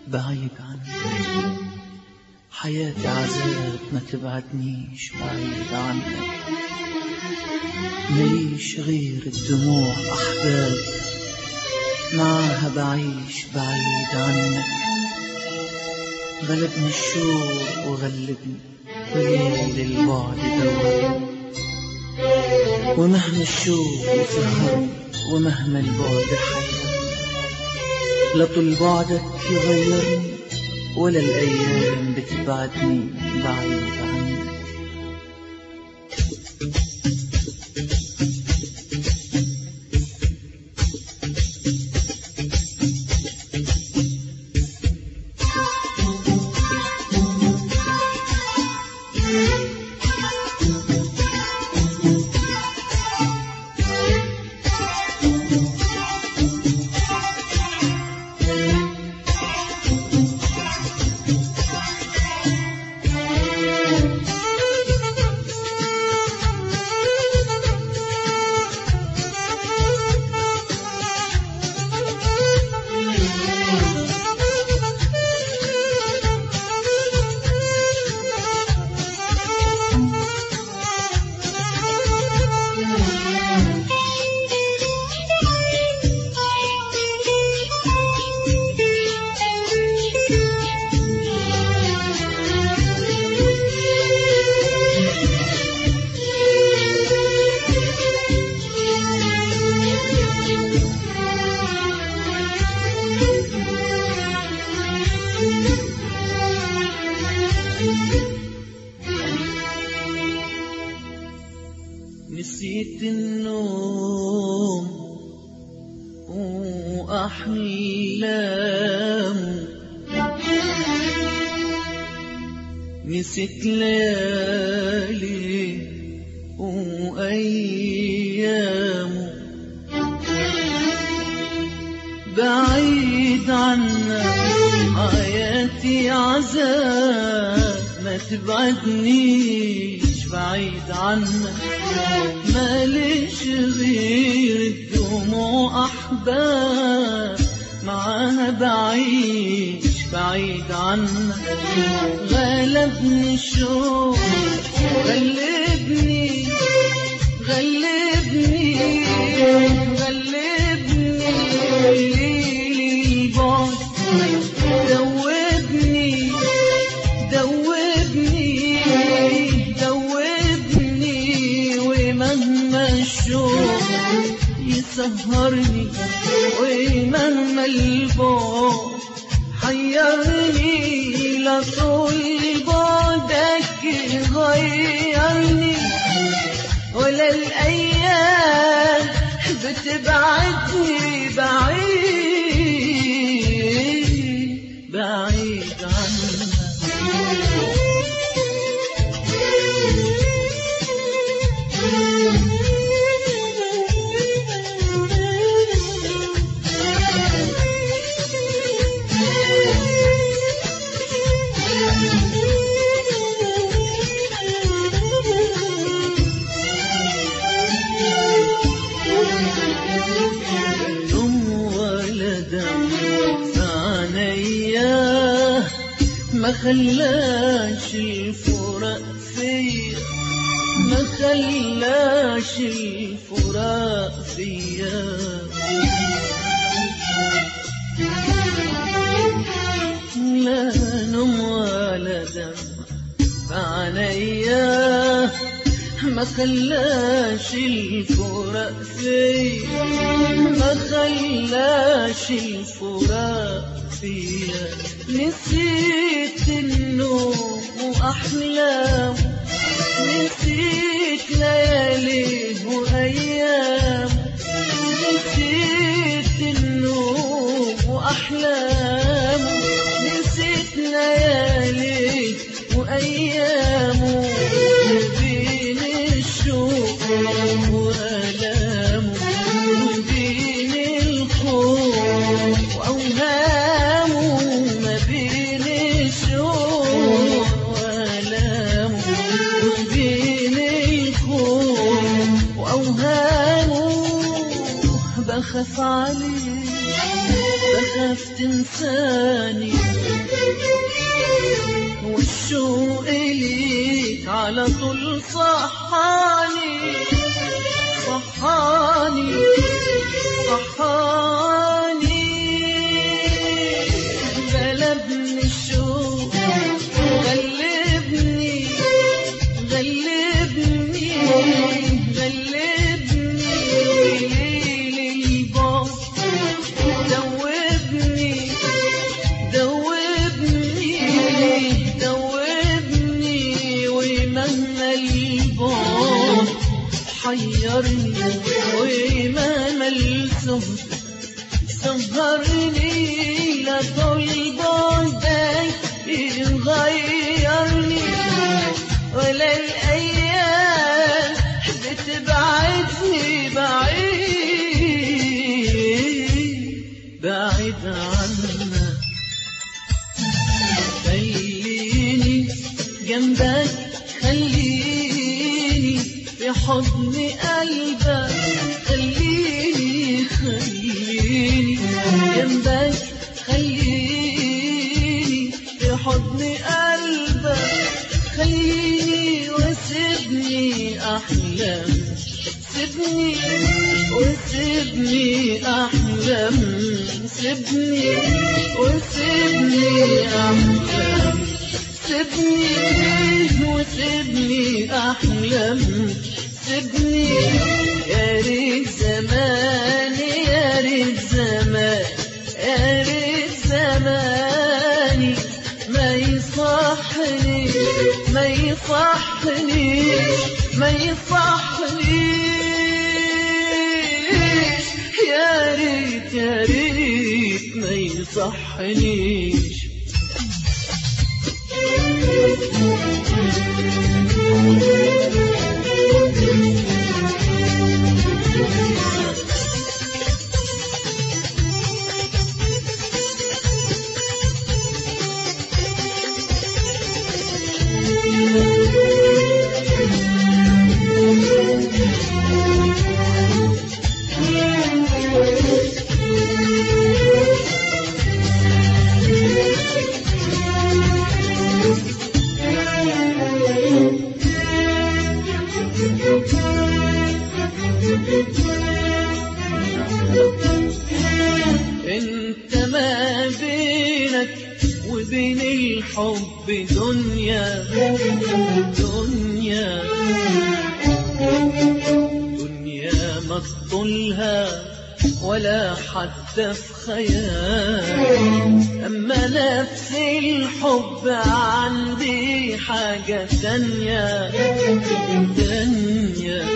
بعيد عنك حياتي عذاب ما تبعدنيش بعيد عنك مليش غير الدموع أحباب معاها بعيش بعيد عنك غلبني الشوق وغلبني وليل البعد دوبني ومهما الشوق يسهرني ومهما البعد حيرني لا طول بعدك يغيرني ولا الأيام بتبعدني بعيد عنك نسيت النوم وأحلام نسيت ليالي وأيام بعيد عنك حياتي عذاب ما تبعدنيش بعيد عنك ماليش غير الدموع أحباب معاها بعيش بعيد عنك غلبني الشوق غلبني غلبني غلبني ليل البعد دوبني دوبني دوبني ومهما الشوق يسهرني ومهما البعد حيرني لطول بعدك غيرني ولا الأيام بتبعدني بعيد بعيد عنك أم ولدا ثانية ما خلاش الفراق فيا ما خلاش الفراق فيا لا نوم ولا دم عينيا ما خلاش الفراق فيا ما خلاش الفراق فيا نسيت النوم وأحلام نسيت ليالي وأيام نسيت النوم وأحلام نسيت ليالي وأيام بين الشوق وآلام بين الخوف وأوهام ما بين الشوق وآلام بين الخوف وأوهام بخاف عليك تخاف تنساني والشوق ليك على طول صحاني صحاني صحاني غلبني الشوق غلبني غلبني غلبني ليل البعد دوبني دوبني دوبني ومهما البعد حيرني ومهما السهر سهرني لا طول بعدك يغيرني ولا الأيام بتبعدني بعيد بعيد عنك خليني جنبك خليني في حضن قلبك خليني خليني جنبك خليني في حضن قلبك خليني وسيبني أحلم سيبني وسيبني أحلم سيبني وسيبني أحلم سيبني وسيبني أحلم سيبني يا ريت زماني يا ريت زمان يا ريت زماني ما يصحني ما يصحني ما يصحني يا ريت يا ريت ما يصحنيش انت ما بينك وبين الحب دنيا دنيا دنيا ما تطولها ولا حتى في خيال أما نفس الحب عندي حاجة تانية تانية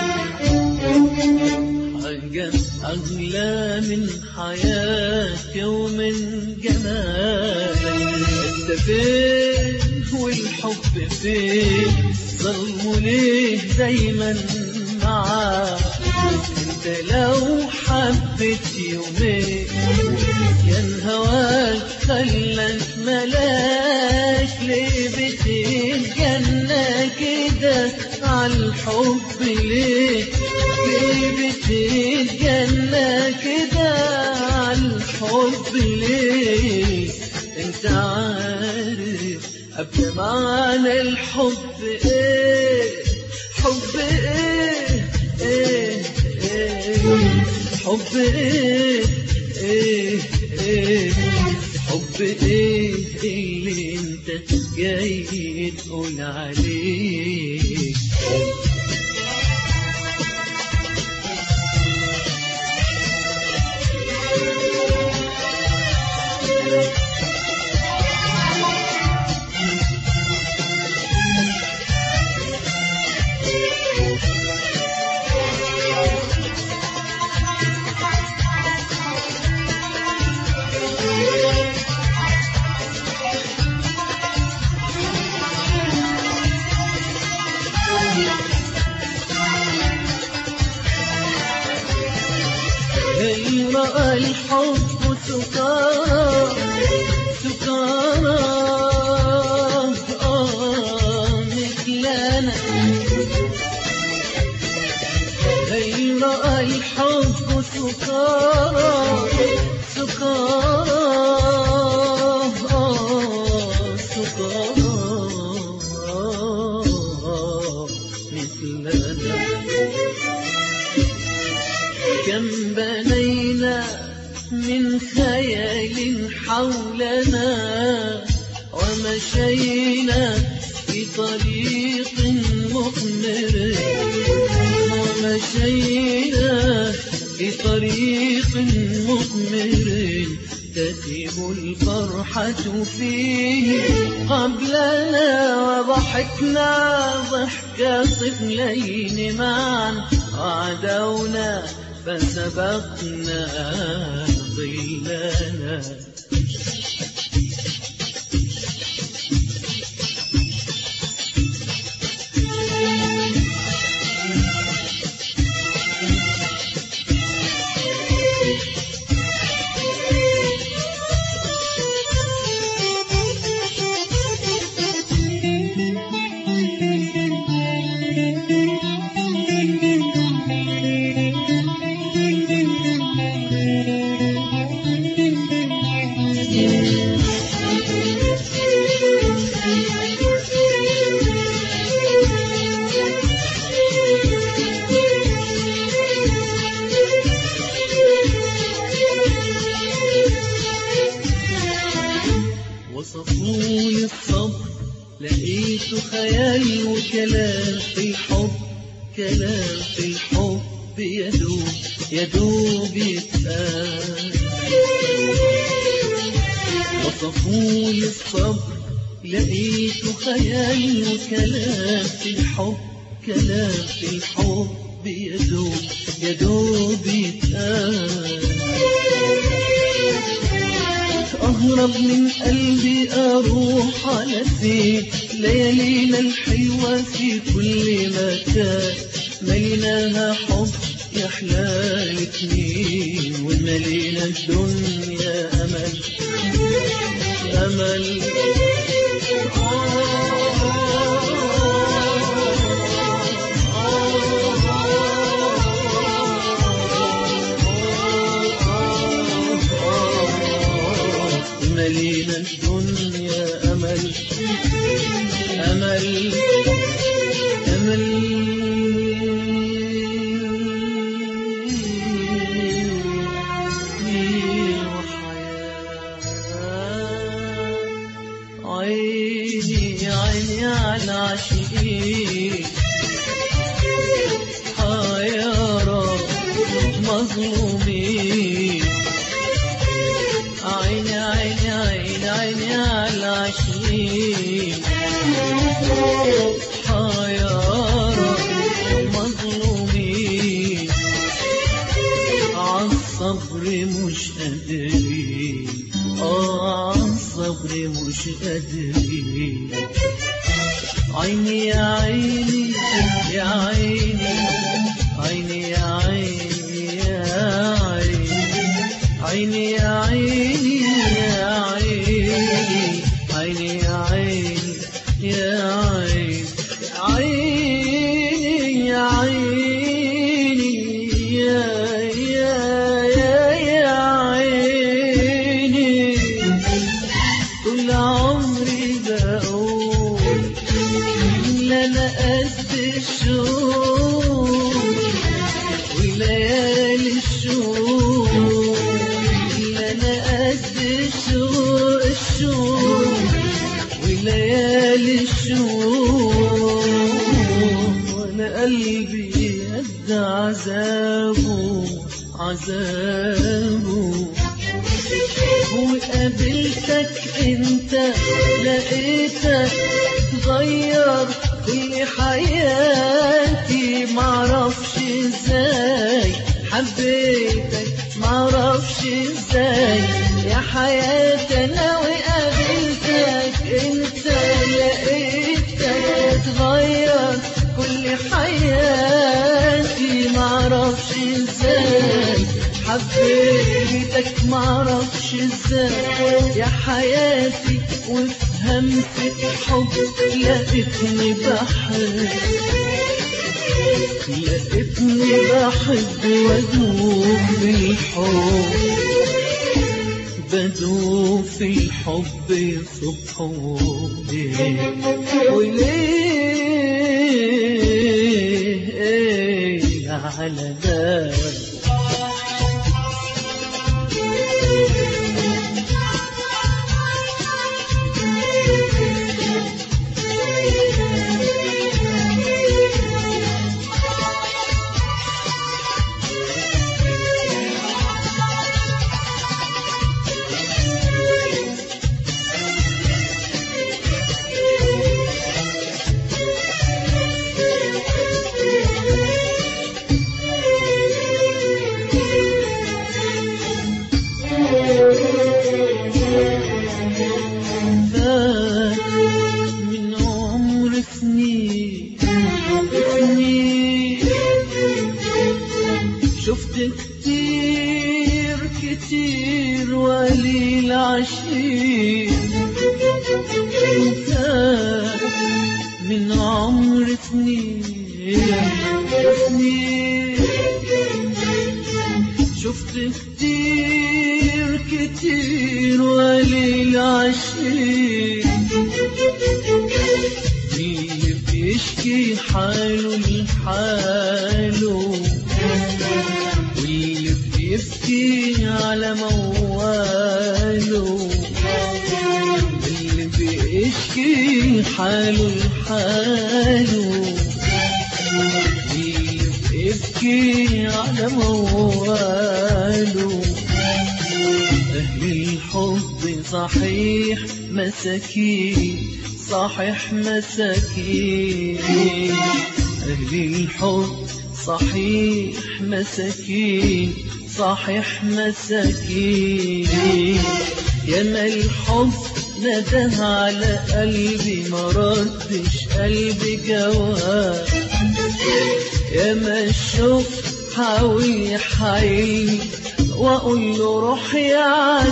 حاجة أغلى من حياتي ومن جمالك أنت فين والحب فين ظلمه ليه دايما معاك انت لو حبيت يومين كان هواك خلك ملاك ليه بتتجنى كده عالحب ليه ليه بتتجنى كده عالحب ليه انت عارف قبل معنى الحب ايه حب ايه ايه ايه حب ايه ايه ايه حب ايه اللي انت جاي تقول عليه هل رأى الحب سكارى سكارى آه مثلنا هل رأى الحب سكارى سكارى من خيال حولنا ومشينا في طريق مقمر ومشينا في طريق مقمر تتم الفرحة فيه قبلنا وضحكنا ضحك طفلين معا وعدونا فسبقنا ظلنا وصفوني الصبر لقيت خيال وكلام في الحب كلام في الحب يدوب يدوب يتقال وصفوني الصبر لقيت خيال وكلام في الحب كلام في الحب يدوب يدوب يتقال أهرب من قلبي أروح على فين ليالينا الحلوة في كل مكان مليناها حب يحلى الاتنين وملينا الدنيا أمل أمل ملينا الدنيا أمل أمل أمل وحياة عيني عيني على عشقي حيارى مظلومين عيني عيني عيني عيني على عشرين حيارى مظلومين عالصبر مش قادرين اه عالصبر مش قادرين عيني يا عيني يا عيني عيني يا عيني يا عيني عيني يا عيني يا عيني عيني يا عيني يا عيني عيني يا عيني يا يا يا يا عيني طول عمري بقول لا انا قد الشوق وليالي الشوق لا انا قد الشوق الشوق وليالي الشوق وانا قلبي قد عذابه عذابه وقابلتك انت لقيتك غير كل حياتي معرفش ازاي حبيتك معرفش ازاي يا حياتي انا وقابلتك انت لقيتك غير كل حياتي معرفش ازاي حبيتك معرفش ازاي يا حياتي وفي همسة حب لقيتني بحب لقيتني بحب وادوب في الحب بدوب في الحب صبح وليل وليه على ده وقليل عشير انت من عمر سنين سنين شفت كتير كتير وقليل عشير اللي بيشكي حاله لحاله واللي بيبكي على مواله اللي بيشكي حاله لحاله اللي بيبكي على مواله أهل الحب صحيح مساكين صحيح مساكين أهل الحب صحيح مساكين صحيح مساكين ياما الحب نده على قلبي ما ردش قلبي جواب ياما الشوق حاول يحييني واقول له روح يا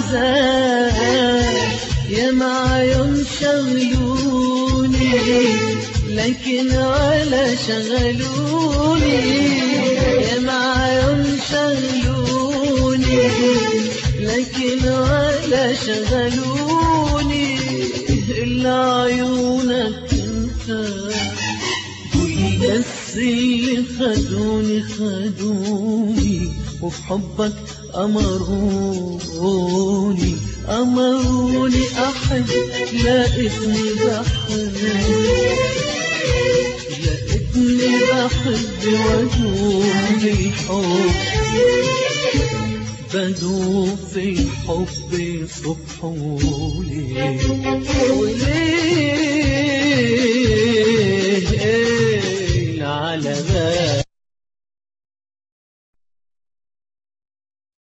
عذاب يا معيون شغلوني لكن ولا شغلوني يا معيون شغلوني لكن ولا شغلوني إلا عيونك انت دول بس اللي خدوني خدوني وفي حبك أمروني أمروني أحب لقيتني بحب لقيتني بحب وأدوب الحب بدوب في الحب صبحولي